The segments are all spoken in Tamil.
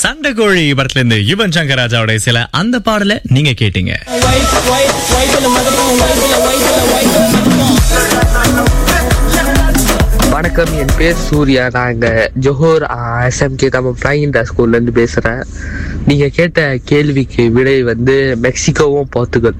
சண்டைக்கோழி படத்துல இருந்து யுவன் சங்கர் ராஜாவுடைய சில அந்த பாடலை நீங்க கேட்டீங்க வணக்கம் என் பேர் சூர்யா நான் இங்க ஜோஹர் எஸ்எம்கே தமிழ் ஃபிளைங் ஸ்கூல்ல இருந்து பேசுறேன் நீங்க கேட்ட கேள்விக்கு விடை வந்து மெக்சிகோவும் போர்த்துகல்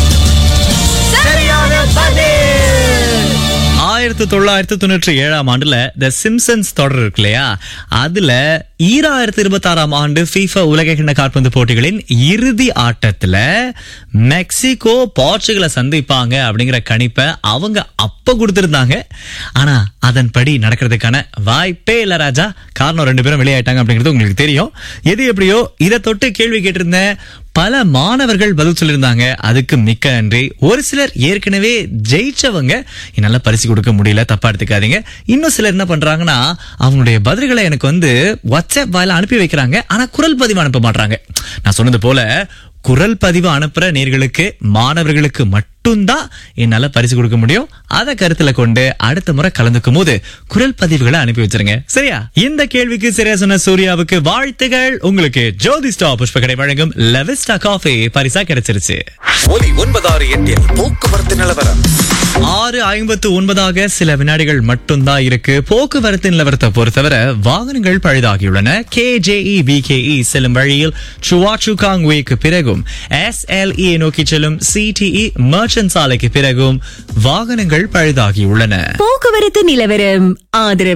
ஆயிரத்தி தொள்ளாயிரத்தி தொண்ணூற்றி ஏழாம் ஆண்டுல த சிம்சன்ஸ் தொடர் இருக்கு இல்லையா அதுல ஈராயிரத்தி இருபத்தி ஆறாம் ஆண்டு FIFA உலக கிண்ண கால்பந்து போட்டிகளின் இறுதி ஆட்டத்துல மெக்சிகோ போர்ச்சுகலை சந்திப்பாங்க அப்படிங்கிற கணிப்பை அவங்க அப்ப கொடுத்திருந்தாங்க ஆனா அதன்படி நடக்கிறதுக்கான வாய்ப்பே இல்ல ராஜா காரணம் ரெண்டு பேரும் வெளியாயிட்டாங்க அப்படிங்கிறது உங்களுக்கு தெரியும் எது எப்படியோ இதை தொட்டு கேள்வி கேட்டிருந்தேன் பல மாணவர்கள் பதில் சொல்லியிருந்தாங்க அதுக்கு மிக்க நன்றி ஒரு சிலர் ஏற்கனவே ஜெயிச்சவங்க என்னால பரிசு கொடுக்க முடியல தப்பா எடுத்துக்காதீங்க இன்னும் சிலர் என்ன பண்றாங்கன்னா அவங்களுடைய பதில்களை எனக்கு வந்து வாட்ஸ்அப் வாயில அனுப்பி வைக்கிறாங்க ஆனா குரல் பதிவு அனுப்ப மாட்டாங்க நான் சொன்னது போல குரல் பதிவு அனுப்புற நேர்களுக்கு மாணவர்களுக்கு மட்டும்தான் என்னால பரிசு கொடுக்க முடியும் அதை கருத்துல கொண்டு அடுத்த முறை கலந்துக்கும் போது குரல் பதிவுகளை அனுப்பி வச்சிருங்க சரியா இந்த கேள்விக்கு சரியா சொன்ன சூர்யாவுக்கு வாழ்த்துகள் உங்களுக்கு ஜோதி ஸ்டா புஷ்பகடை வழங்கும் லெவிஸ்டா காஃபி பரிசா கிடைச்சிருச்சு ஒலி ஒன்பதாறு எட்டில் போக்குவரத்து நிலவரம் ஆறு ஐம்பத்து ஒன்பதாக சில வினாடிகள் மட்டும்தான் இருக்கு போக்குவரத்து நிலவரத்தை பொறுத்தவரை வாகனங்கள் பழுதாகியுள்ளன கே ஜேஇ பிகேஇ செல்லும் வழியில் சுவாச்சுகாங் வேக்கு பிறகும் எஸ் நோக்கி செல்லும் சிடிஇ மர்ச்சன்ட் சாலைக்கு பிறகும் வாகனங்கள் பழுதாகியுள்ளன போக்குவரத்து நிலவரம் ஆதரவு